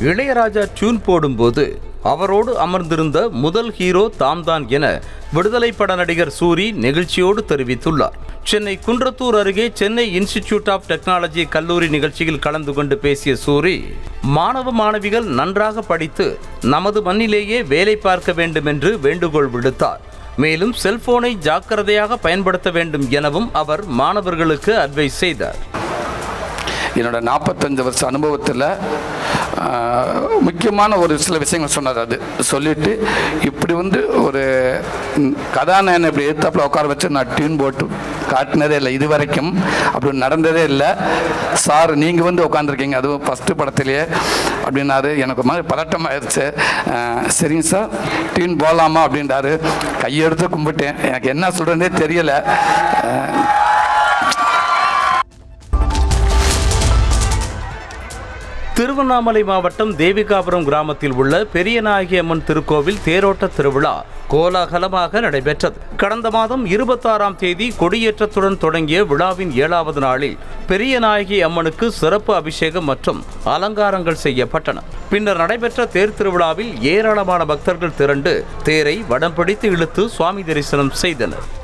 Ilaiyaraaja tune போடும்போது அவரோடு அமர்ந்திருந்த முதல் ஹீரோ தாம்தான் என விடுதலை பட நடிகர் சூரி நெகிழ்ச்சியோடு தெரிவித்துள்ளார் சென்னை குன்றத்தூர் அருகே சென்னை இன்ஸ்டிடியூட் ஆஃப் டெக்னாலஜி கல்லூரி நிகழ்ச்சியில் கலந்து கொண்டு பேசிய சூரி மாணவ மாணவிகள் நன்றாக படித்து நமது மண்ணிலேயே வேலை பார்க்க வேண்டும் என்று வேண்டுகோள் விடுத்தார் மேலும் செல்போனை ஜாக்கிரதையாக பயன்படுத்த வேண்டும் எனவும் அவர் மாணவர்களுக்கு அட்வைஸ் செய்தார் என்னோட நாற்பத்தஞ்சு வருஷ அனுபவத்தில் முக்கியமான ஒரு சில விஷயங்கள் சொன்னார் அது சொல்லிட்டு இப்படி வந்து ஒரு ம், கதாநாயகனை இப்படி எதிர்த்தாப்புல உட்கார வச்சு நான் டியூன் போட்டு காட்டினதே இல்லை இது வரைக்கும் அப்படி நடந்ததே இல்லை சார் நீங்கள் வந்து உட்காந்துருக்கீங்க அதுவும் ஃபஸ்ட்டு படத்திலேயே அப்படின்னாரு எனக்கு ஒரு மாதிரி பதட்டம் ஆயிடுச்சு அஹ், சரிங்க சார் டியூன் போடலாமா அப்படின்றாரு கையெடுத்து கும்பிட்டேன் எனக்கு என்ன சொல்கிறதே தெரியலை அஹ், திருவண்ணாமலை மாவட்டம் தேவிகாபுரம் கிராமத்தில் உள்ள பெரியநாயகி அம்மன் திருக்கோவில் தேரோட்ட திருவிழா கோலாகலமாக நடைபெற்றது கடந்த மாதம் இருபத்தாறாம் தேதி கொடியேற்றத்துடன் தொடங்கிய விழாவின் ஏழாவது நாளில் பெரியநாயகி அம்மனுக்கு சிறப்பு அபிஷேகம் மற்றும் அலங்காரங்கள் செய்யப்பட்டன பின்னர் நடைபெற்ற தேர் திருவிழாவில் ஏராளமான பக்தர்கள் திரண்டு தேரை வடம் பிடித்து இழுத்து சுவாமி தரிசனம் செய்தனர்